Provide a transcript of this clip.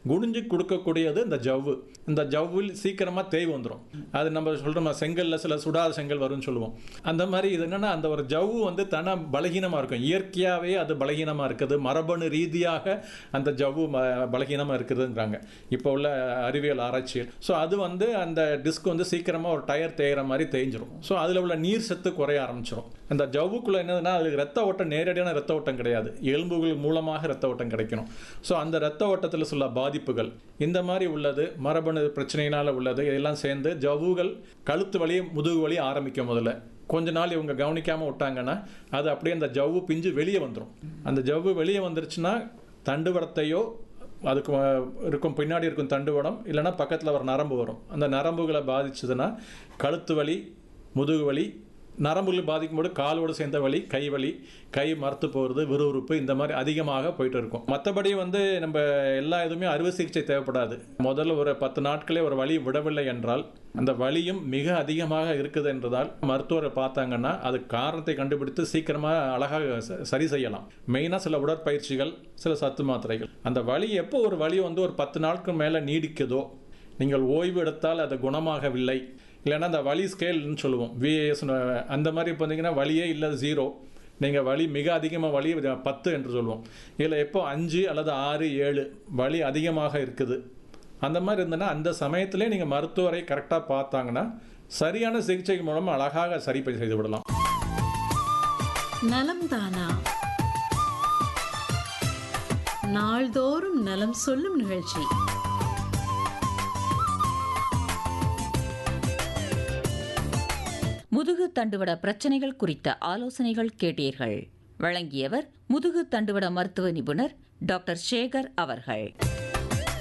குனிஞ்சு கொடுக்கக்கூடியது இந்த ஜவ்வு இந்த ஜவ்வில் சீக்கிரமாக தேய் வந்துடும் அது நம்ம சொல்கிறோம் செங்கல்ல சில சுடாத செங்கல் வரும்னு சொல்லுவோம் அந்த மாதிரி இது என்னன்னா அந்த ஒரு ஜவ்வு வந்து தன பலகீனமாக இருக்கும் இயற்கையாகவே அது பலகீனமாக இருக்குது மரபணு ரீதியாக அந்த ஜவ்வு பலகீனமாக இருக்குதுங்கிறாங்க இப்போ உள்ள அறிவியல் ஆராய்ச்சியில் ஸோ அது வந்து அந்த டிஸ்க் வந்து சீக்கிரமாக ஒரு டயர் தேயிற மாதிரி தேய்ஞ்சிரும் ஸோ அதில் உள்ள நீர் சத்து குறைய ஆரம்பிச்சிடும் அந்த ஜவ்வுக்குள்ள என்னதுன்னா அதுக்கு ரத்த ஓட்டம் நேரடியான ரத்த ஓட்டம் கிடையாது எலும்புகள் மூலமாக ரத்த ஓட்டம் கிடைக்கணும் ஸோ அந்த ரத்த ஓட்டத்தில் சொல்ல பாதிப்புகள் இந்த மாதிரி உள்ளது மரபணு பிரச்சனையினால் உள்ளது இதெல்லாம் சேர்ந்து ஜவ்வுகள் கழுத்து வலி முதுகு வலி ஆரம்பிக்கும் முதல்ல கொஞ்ச நாள் இவங்க கவனிக்காமல் விட்டாங்கன்னா அது அப்படியே அந்த ஜவ்வு பிஞ்சு வெளியே வந்துடும் அந்த ஜவ்வு வெளியே வந்துருச்சுன்னா தண்டுவடத்தையோ அதுக்கு அஹ், இருக்கும் பின்னாடி இருக்கும் தண்டுவடம் இல்லைன்னா பக்கத்தில் ஒரு நரம்பு வரும் அந்த நரம்புகளை பாதிச்சதுன்னா கழுத்து வலி முதுகு வலி நரம்புகள் பாதிக்கும்போது காலோடு சேர்ந்த வலி கை வலி கை மரத்து போகிறது விறுவிறுப்பு இந்த மாதிரி அதிகமாக போயிட்டு இருக்கும் மற்றபடி வந்து நம்ம எல்லா இதுவுமே அறுவை சிகிச்சை தேவைப்படாது முதல்ல ஒரு பத்து நாட்களே ஒரு வலி விடவில்லை என்றால் அந்த வலியும் மிக அதிகமாக இருக்குது என்றதால் மருத்துவரை பார்த்தாங்கன்னா அது காரணத்தை கண்டுபிடித்து சீக்கிரமாக அழகாக ச- சரி செய்யலாம் மெயினாக சில உடற்பயிற்சிகள் சில சத்து மாத்திரைகள் அந்த வலி எப்போ ஒரு வலி வந்து ஒரு பத்து நாட்கள் மேலே நீடிக்குதோ நீங்கள் ஓய்வு எடுத்தால் அது குணமாகவில்லை இல்லைன்னா அந்த வலி ஸ்கேல்னு சொல்லுவோம் விஏஎஸ் அந்த மாதிரி பார்த்தீங்கன்னா வலியே இல்லை ஜீரோ நீங்கள் வலி மிக அதிகமாக வலி பத்து என்று சொல்லுவோம் இதில் எப்போ அஞ்சு அல்லது ஆறு ஏழு வலி அதிகமாக இருக்குது அந்த மாதிரி இருந்ததுன்னா அந்த சமயத்திலே நீங்கள் மருத்துவரை கரெக்டாக பார்த்தாங்கன்னா சரியான சிகிச்சை மூலம் அழகாக சரி செய்து விடலாம் நலம் தானா நாள்தோறும் நலம் சொல்லும் நிகழ்ச்சி முதுகு தண்டுவட பிரச்சனைகள் குறித்த ஆலோசனைகள் கேட்டீர்கள் வழங்கியவர் முதுகு தண்டுவட மருத்துவ நிபுணர் டாக்டர் சேகர் அவர்கள்